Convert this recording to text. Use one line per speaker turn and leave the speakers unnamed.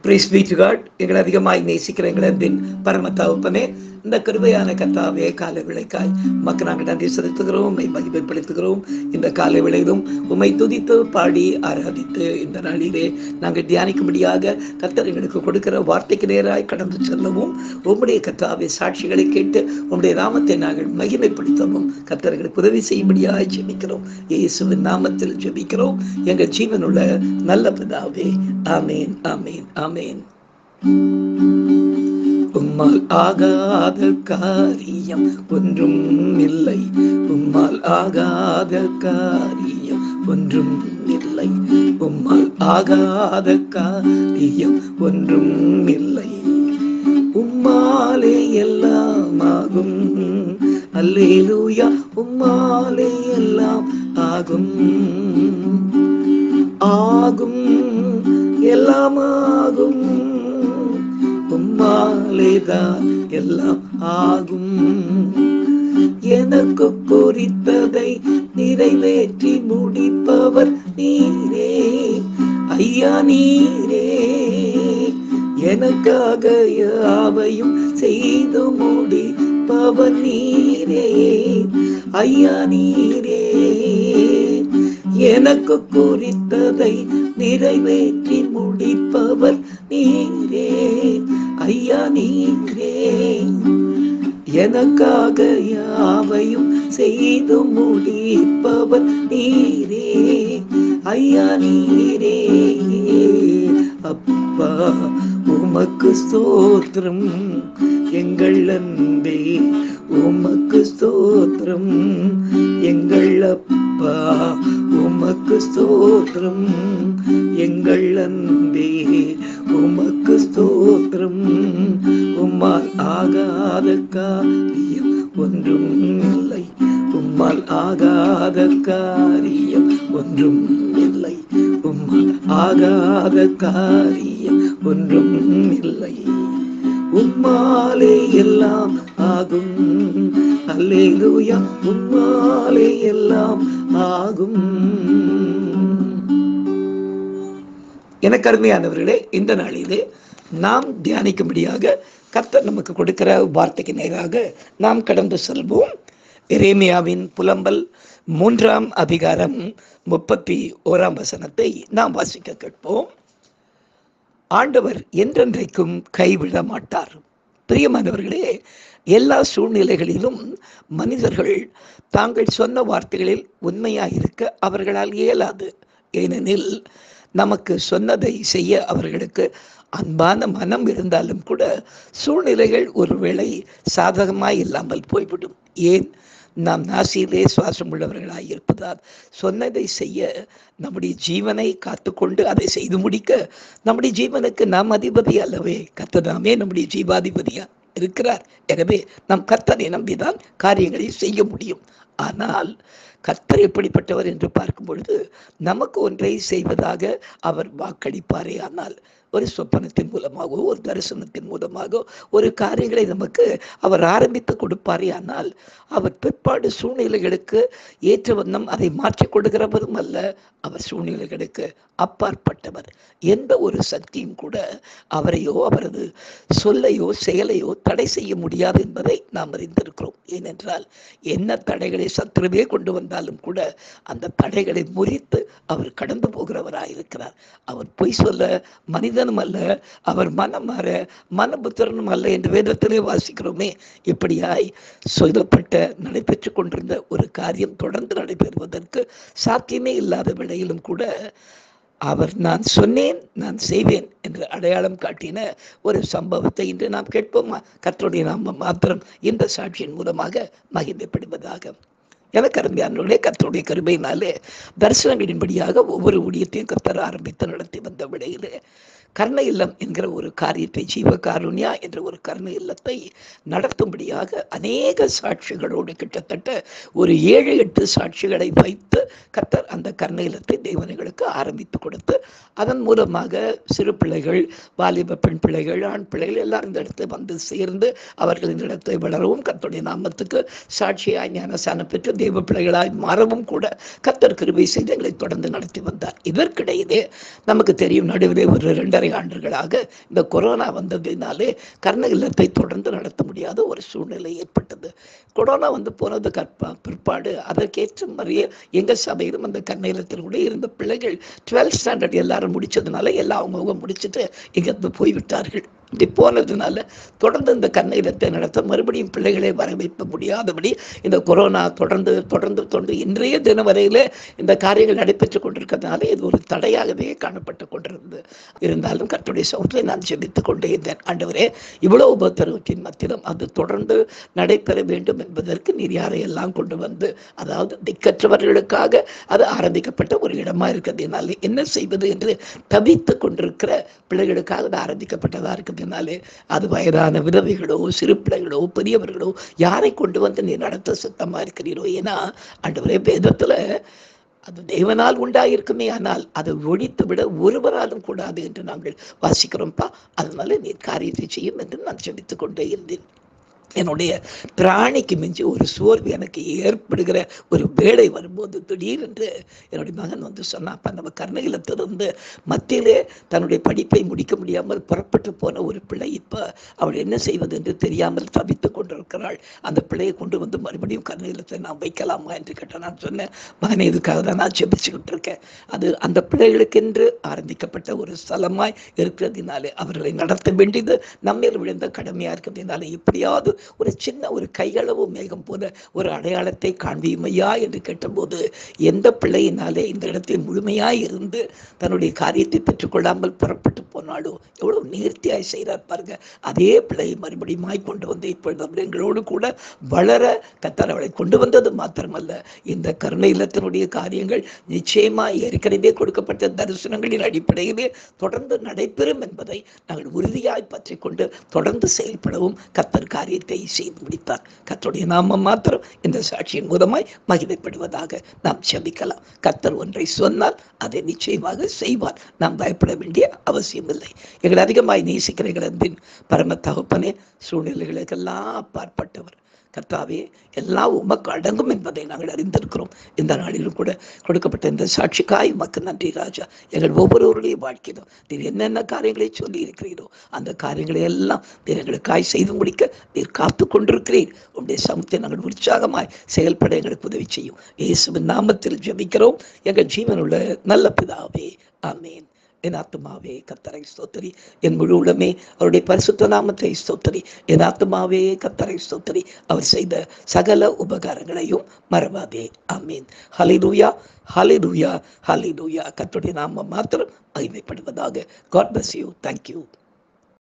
price B to God எங்களை அதிகமாய் நேசிக்கிற எங்களை அன்பின் பரம தகப்பனே இந்த கிருபையான கத்தாவே காலை விளைக்காய் மக்கள் நாங்கள் நன்றி செலுத்துகிறோம் உண்மை மகிமைப்படுத்துகிறோம் இந்த காலை விளையிலும் உண்மை துதித்து பாடி ஆராதித்து இந்த நாளிலே நாங்கள் தியானிக்கும்படியாக கத்தர் எங்களுக்கு கொடுக்கிற வார்த்தைக்கு நேராய் கடந்து செல்லவும் உம்முடைய கத்தாவே சாட்சிகளை கேட்டு உம்முடைய நாமத்தை நாங்கள் மகிமைப்படுத்தவும் கத்தர்களுக்கு உதவி செய்யும்படியாய் ஜெபிக்கிறோம் இயேசுவின் நாமத்தில் ஜெபிக்கிறோம் எங்கள் ஜீவனுள்ள நல்ல பிதாவே ஆமேன் ஆமேன் ஆமேன் உம்மால் ஆகாத காரியம் ஒன்றும் இல்லை உம்மால் ஆகாத காரியம் ஒன்றும் இல்லை உம்மால் ஆகாத காரியம் ஒன்றும் இல்லை உம்மாலே எல்லாம் ஆகும் அல்லேலூயா உம்மாலே எல்லாம் ஆகும் ஆகும் எல்லாம் ஆகும் உம்மாலேதான் எல்லாம் ஆகும் எனக்கு குறித்ததை நிறைவேற்றி முடிப்பவர் நீரே ஐயா நீரே எனக்காக யாவையும் செய்து முடிப்பவர் நீரே ஐயா நீரே எனக்கு குறித்ததை நிறைவேற்றி முடிப்பவர் நீரே ஐயா நீரே எனக்காக யாவையும் செய்து முடிப்பவர் நீரே ஐயா நீரே அப்பா உமக்கு ஸ்தோத்திரம் எங்கள் அன்பே உமக்கு ஸ்தோத்திரம் எங்கள் அப்பா உமக்கு ஸ்தோத்திரம் எங்கள் அன்பே உமக்கு ஸ்தோத்திரம் உம்மால் ஆகாத காரியம் ஒன்றும் இல்லை உம்மால் ஆகாத காரியம் ஒன்றும் இல்லை உம்மால் ஆகாத காரியம் ஒன்றும் இல்லை உம்மாலே எல்லாம் ஆகும் அல்லேலூயா உம்மாலே எல்லாம் ஆகும் எனக்கு அருமையானவர்களே இந்த நாளிலே நாம் தியானிக்கும்படியாக கர்த்தர் நமக்கு கொடுக்கிற வார்த்தைக்கு நேராக நாம் கடந்து செல்வோம் எரேமியாவின் புலம்பல் மூன்றாம் அதிகாரம் முப்பத்தி ஓராம் வசனத்தை நாம் வாசிக்க கேட்போம் ஆண்டவர் என்றென்றைக்கும் கைவிட மாட்டார் பிரியமானவர்களே எல்லா சூழ்நிலைகளிலும் மனிதர்கள் தாங்கள் சொன்ன வார்த்தைகளில் உண்மையாக இருக்க அவர்களால் இயலாது ஏனெனில் நமக்கு சொன்னதை செய்ய அவர்களுக்கு அன்பான மனம் இருந்தாலும் கூட சூழ்நிலைகள் ஒருவேளை சாதகமாய் இல்லாமல் போய்விடும் ஏன் நாம் நாசியிலே சுவாசம் உள்ளவர்களாய் இருப்பதால் சொன்னதை செய்ய நம்முடைய ஜீவனை காத்துக்கொண்டு அதை செய்து முடிக்க நம்முடைய ஜீவனுக்கு நாம் அதிபதி அல்லவே கத்ததாமே நம்முடைய ஜீவாதிபதியா இருக்கிறார் எனவே நம் கர்த்தரை நம்பிதான் காரியங்களை செய்ய முடியும் ஆனால் கர்த்தர் எப்படிப்பட்டவர் என்று பார்க்கும் பொழுது நமக்கு ஒன்றை செய்வதாக அவர் வாக்களிப்பாரே ஆனால் ஒரு சொப்பனத்தின் மூலமாகவோ ஒரு தரிசனத்தின் மூலமாக ஒரு காரியங்களை நமக்கு அவர் ஆரம்பித்து கொடுப்பாரே ஆனால் அவர் பிற்பாடு சூழ்நிலைகளுக்கு ஏற்ற வண்ணம் அதை மாற்றி கொடுக்கிறவரும் அல்ல அவர் சூழ்நிலைகளுக்கு அப்பாற்பட்டவர் எந்த ஒரு சக்தியும் கூட அவரையோ அவரது சொல்லையோ செயலையோ தடை செய்ய முடியாது என்பதை நாம் அறிந்திருக்கிறோம் ஏனென்றால் என்ன தடைகளை சத்துருவே கொண்டு வந்தாலும் கூட அந்த தடைகளை முறித்து அவர் கடந்து போகிறவராயிருக்கிறார் அவர் பொய் சொல்ல மனிதனும் அல்ல அவர் மனம் மாற மனபுத்திரனும் அல்ல என்று வேதத்திலே வாசிக்கிறோமே இப்படியாய் சொல்லப்பட்ட நடைபெற்று கொண்டிருந்த ஒரு காரியம் தொடர்ந்து நடைபெறுவதற்கு சாத்தியமே இல்லாத வேளையிலும் கூட அவர் நான் சொன்னேன் நான் செய்வேன் என்று அடையாளம் காட்டின ஒரு சம்பவத்தை இன்று நாம் கேட்போமா கர்த்தருடைய நாம மாத்திரம் இந்த சாட்சியின் மூலமாக மகிமைப்படுவதாக எனக்கு அருமையானவர்களே கர்த்தருடைய கருமையினாலே தரிசனங்களின்படியாக ஒவ்வொரு ஊழியத்தையும் கர்த்தர் ஆரம்பித்து நடத்தி வந்த விடையிலே கர்ண இல்லம் என்கிற ஒரு காரியத்தை ஜீவ காருண்யா என்ற ஒரு கர்ண இல்லத்தை நடத்தும்படியாக அநேக சாட்சிகளோடு கிட்டத்தட்ட ஒரு ஏழு எட்டு சாட்சிகளை வைத்து கர்த்தர் அந்த கர்ண இல்லத்தை தேவனைகளுக்கு ஆரம்பித்து கொடுத்து அதன் மூலமாக சிறு பிள்ளைகள் வாலிப பெண் பிள்ளைகள் ஆண் பிள்ளைகள் எல்லாம் இந்த இடத்துல வந்து சேர்ந்து அவர்கள் இந்த இடத்தை வளரவும் கர்த்தருடைய நாமத்துக்கு சாட்சியாய் ஞானசானம் பெற்று தெய்வ பிள்ளைகளாய் மாறவும் கூட கர்த்தர் கிருபை செய்து எங்களை தொடர்ந்து நடத்தி வந்தார் இதற்கிடையிலே நமக்கு தெரியும் நடுவிலே ஒரு ரெண்டரை இரண்டரை ஆண்டுகளாக இந்த கொரோனா வந்ததினாலே கர்ண இல்லத்தை தொடர்ந்து நடத்த முடியாத ஒரு சூழ்நிலை ஏற்பட்டது கொரோனா வந்து போனது கற்ப பிற்பாடு அதற்கேற்ற மாதிரியே எங்கள் சபையிலும் அந்த கர்ண இல்லத்தில் கூட இருந்த பிள்ளைகள் டுவெல்த் ஸ்டாண்டர்ட் எல்லாரும் முடிச்சதுனால எல்லாம் அவங்கவுங்க முடிச்சுட்டு இங்கிருந்து போய்விட்டார்கள் இப்படி போனதுனால தொடர்ந்து இந்த கண்ணீரத்தை நடத்த மறுபடியும் பிள்ளைகளை வரவைக்க முடியாதபடி இந்த கொரோனா தொடர்ந்து தொடர்ந்து தொடர்ந்து இன்றைய தினம் வரையில இந்த காரியங்கள் நடைபெற்று கொண்டிருக்கிறதுனால இது ஒரு தடையாகவே காணப்பட்டு கொண்டிருந்தது இருந்தாலும் கர்த்தருடைய சவுத்தை நான் ஜெபித்துக் கொண்டே இருந்தேன் ஆண்டவரே இவ்வளவு உபத்திரவத்தின் மத்தியிலும் அது தொடர்ந்து நடைபெற வேண்டும் என்பதற்கு நீர் யாரையெல்லாம் கொண்டு வந்து அதாவது திக்கற்றவர்களுக்காக அது ஆரம்பிக்கப்பட்ட ஒரு இடமா இருக்கிறதுனால என்ன செய்வது என்று தவித்து கொண்டிருக்கிற பிள்ளைகளுக்காக அது ஆரம்பிக்கப்பட்டதா இருக்கிறதுனாலே அது வயதான விதவைகளோ சிறு பிள்ளைகளோ பெரியவர்களோ யாரை கொண்டு வந்து நீ நடத்த சுத்தமா இருக்கிறீரோ ஏன்னா ஆண்டவரே வேதத்துல அது தேவனால் உண்டாயிருக்குமே ஆனால் அதை ஒழித்து விட ஒருவராலும் கூடாது என்று நாங்கள் வாசிக்கிறோம்ப்பா அதனால நீ காரியத்தை செய்யும் என்று நான் ஜெபித்துக் கொண்டே இருந்தேன் என்னுடைய பிராணிக்கு மிஞ்சி ஒரு சோர்வு எனக்கு ஏற்படுகிற ஒரு வேலை வரும்போது திடீரென்று என்னுடைய மகன் வந்து சொன்னாப்பா நம்ம கர்ணகிலத்திலிருந்து மத்தியிலே தன்னுடைய படிப்பை முடிக்க முடியாமல் புறப்பட்டு போன ஒரு பிள்ளை இப்போ அவள் என்ன செய்வது என்று தெரியாமல் தவித்து கொண்டிருக்கிறாள் அந்த பிள்ளையை கொண்டு வந்து மறுபடியும் கர்ணகிலத்தை நான் வைக்கலாமா என்று கேட்டேன் நான் சொன்னேன் மகனை இதுக்காக தான் நான் ஜெபிச்சுக்கிட்டு இருக்கேன் அது அந்த பிள்ளைகளுக்கென்று ஆரம்பிக்கப்பட்ட ஒரு ஸ்தலமாய் இருக்கிறதுனாலே அவர்களை நடத்த வேண்டியது நம்மேல் விழுந்த கடமையா இருக்கிறதுனால எப்படியாவது ஒரு சின்ன ஒரு கைகளவு மேகம் போல ஒரு அடையாளத்தை காண்பியுமையா என்று கேட்டபோது எந்த பிள்ளையினாலே இந்த இடத்தில் முழுமையாய் இருந்து தன்னுடைய காரியத்தை பெற்றுக்கொள்ளாமல் புறப்பட்டு போனாலோ எவ்வளவு நேர்த்தியாய் செய்கிறார் பாருங்க அதே பிள்ளையை மறுபடியுமாய் கொண்டு வந்து இப்பொழுது அவர் எங்களோடு கூட வளர கத்தர் அவளை கொண்டு வந்தது மாத்திரமல்ல இந்த கருணை இல்லத்தினுடைய காரியங்கள் நிச்சயமாய் ஏற்கனவே கொடுக்கப்பட்ட தரிசனங்களின் அடிப்படையிலே தொடர்ந்து நடைபெறும் என்பதை நாங்கள் உறுதியாய் பற்றி கொண்டு தொடர்ந்து செயல்படவும் கத்தர் காரியத்தை செய்து முடித்தார் கத்தருடைய நாமம் மாத்திரம் இந்த சாட்சியின் மூலமாய் மகிமைப்படுவதாக நாம் செபிக்கலாம் கத்தர் ஒன்றை சொன்னால் அதை நிச்சயமாக செய்வார் நாம் பயப்பட வேண்டிய அவசியமில்லை எங்களை அதிகமாய் நேசிக்கிற எங்கள் அன்பின் பரம தகப்பனே சூழ்நிலைகளுக்கெல்லாம் அப்பாற்பட்டவர் கர்த்தாவே எல்லாம் உமக்கு அடங்கும் என்பதை நாங்கள் அறிந்திருக்கிறோம் இந்த நாளிலும் கூட கொடுக்கப்பட்ட இந்த சாட்சிக்காய் உமக்கு நன்றி ராஜா எங்கள் ஒவ்வொருவருடைய வாழ்க்கையிலும் நீர் என்னென்ன காரியங்களை சொல்லி இருக்கிறீரோ அந்த காரியங்களை எல்லாம் நீர் எங்களுக்காய் செய்து முடிக்க நீர் காத்து கொண்டிருக்கிறீர் உங்களுடைய சமத்தை நாங்கள் உற்சாகமாய் செயல்பட எங்களுக்கு உதவி செய்யும் இயேசுவின் நாமத்தில் ஜெபிக்கிறோம் எங்கள் ஜீவனுள்ள நல்ல பிதாவே ஆமேன் என் ஆத்மாவே கத்தரை ஸ்தோத்தரி என் முழு உளமே அவருடைய பரிசுத்த நாமத்தை ஸ்தோத்தரி என் ஆத்மாவே கத்தரை ஸ்தோத்தரி அவர் செய்த சகல உபகாரங்களையும் மறவாதே ஆமீன் ஹலிலூயா ஹலிலூயா ஹலிலூயா கத்துடைய நாம மாத்திரம் மகிமைப்படுவதாக காட் பிளஸ் யூ தேங்க்யூ